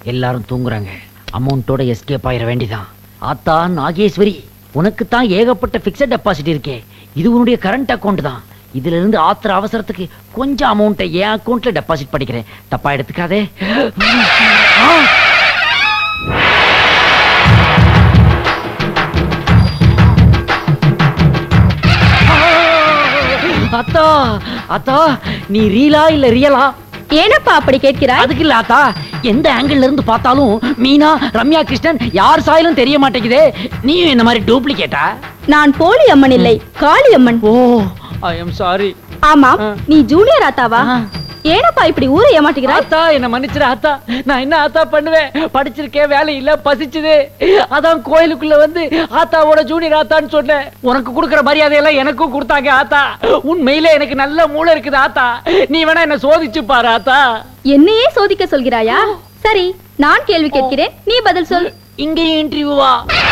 எல்லாரும் தூங்குறாங்க அமௌண்ட்டோட எஸ்கேப் ஆயிட வேண்டிதான் ஆத்தா நாகேஸ்வரி உனக்கு தான் ஏகப்பட்ட பிக்சட் டெபாசிட் இருக்கே இது உன்னுடைய கரண்ட் அக்கவுண்ட் தான் இதுல இருந்து ஆத்திர அவசரத்துக்கு கொஞ்சம் அமௌண்ட்டை என் அக்கவுண்ட்ல டெபாசிட் பண்ணிக்கிறேன் தப்பா எடுத்துக்காதே ஆ! அத்தா அத்தா நீ ரீலா இல்ல ரியலா ஏனப்பா அப்படி கேட்கிறாய் அதுக்கு இல்ல ஆத்தா எந்த ஆங்கிள் இருந்து பார்த்தாலும் மீனா ரம்யா கிருஷ்ணன் யார் சாயலும் தெரிய மாட்டேங்குதே நீயும் இந்த மாதிரி டூப்ளிகேட்டா நான் போலி அம்மன் இல்லை காளி அம்மன் ஓ ஐ எம் சாரி ஆமாம் ஆ. நீ ஜூனியர் ஆத்தாவா ஆ. ஏனப்பா இப்படி ஊரை ஏமாட்டுகிறாய் ஆத்தா என்ன மன்னிச்சிரு ஆத்தா நான் என்ன ஆத்தா பண்ணுவேன் படிச்சிருக்கேன் வேலை இல்ல பசிச்சுது அதான் கோயிலுக்குள்ள வந்து ஆத்தாவோட ஜூனியர் ஆத்தான்னு சொன்னேன் உனக்கு கொடுக்குற மரியாதையெல்லாம் எனக்கும் கொடுத்தாங்க ஆத்தா உண்மையிலே எனக்கு நல்ல மூளை இருக்குது ஆத்தா நீ வேணா என்ன சோதிச்சு பாரு ஆத்தா என்னையே சோதிக்க சொல்கிறாயா சரி நான் கேள்வி கேட்கிறேன் நீ பதில் சொல் இங்கேயும் இன்டர்வியூவா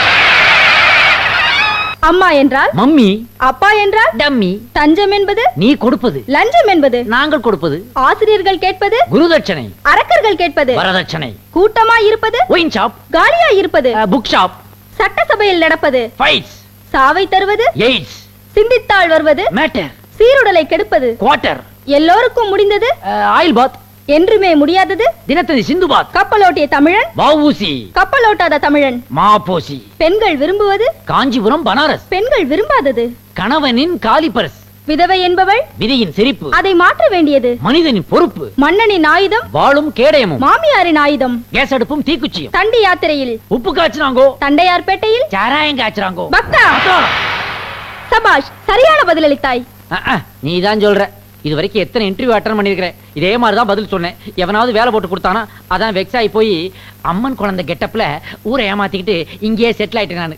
அம்மா என்றால் மம்மி அப்பா என்றால் டம்மி தஞ்சம் என்பது நீ கொடுப்பது லஞ்சம் என்பது நாங்கள் கொடுப்பது ஆசிரியர்கள் கேட்பது குருதட்சணை அரக்கர்கள் கேட்பது வரதட்சணை கூட்டமா இருப்பது ஒயின் ஷாப் காலியா இருப்பது புக் ஷாப் சட்டசபையில் நடப்பது ஃபைட்ஸ் சாவை தருவது எய்ட்ஸ் சிந்தித்தாள் வருவது மேட்டர் சீருடலை கெடுப்பது குவார்டர் எல்லோருக்கும் முடிந்தது ஆயில் பாத் என்றுமே முடியாதது தினத்தந்தி சிந்து பாத் கப்பலோட்டிய தமிழன் வவுசி கப்பலோட்டாத தமிழன் மாபோசி பெண்கள் விரும்புவது காஞ்சிபுரம் பனாரஸ் பெண்கள் விரும்பாதது கணவனின் காலிபரஸ் விதவை என்பவள் விதியின் சிரிப்பு அதை மாற்ற வேண்டியது மனிதனின் பொறுப்பு மன்னனின் ஆயுதம் வாளும் கேடயமும் மாமியாரின் ஆயுதம் கேஸ் அடுப்பும் தீக்குச்சியும் தண்டி யாத்திரையில் உப்பு காய்ச்சினாங்கோ தண்டையார்பேட்டையில் சாராயம் காய்ச்சறாங்கோ பக்தா சபாஷ் சரியான பதிலளித்தாய் நீ தான் சொல்ற இது வரைக்கும் எத்தனை இன்டர்வியூ அட்டன் பண்ணிருக்கிறேன் இதே மாதிரி தான் பதில் சொன்னேன் எவனாவது வேலை போட்டு கொடுத்தானா அதான் வெக்ஸ் ஆகி போய் அம்மன் குழந்தை கெட்டப்ல ஊரை ஏமாத்திக்கிட்டு இங்கேயே செட்டில் ஆயிட்டேன் நான்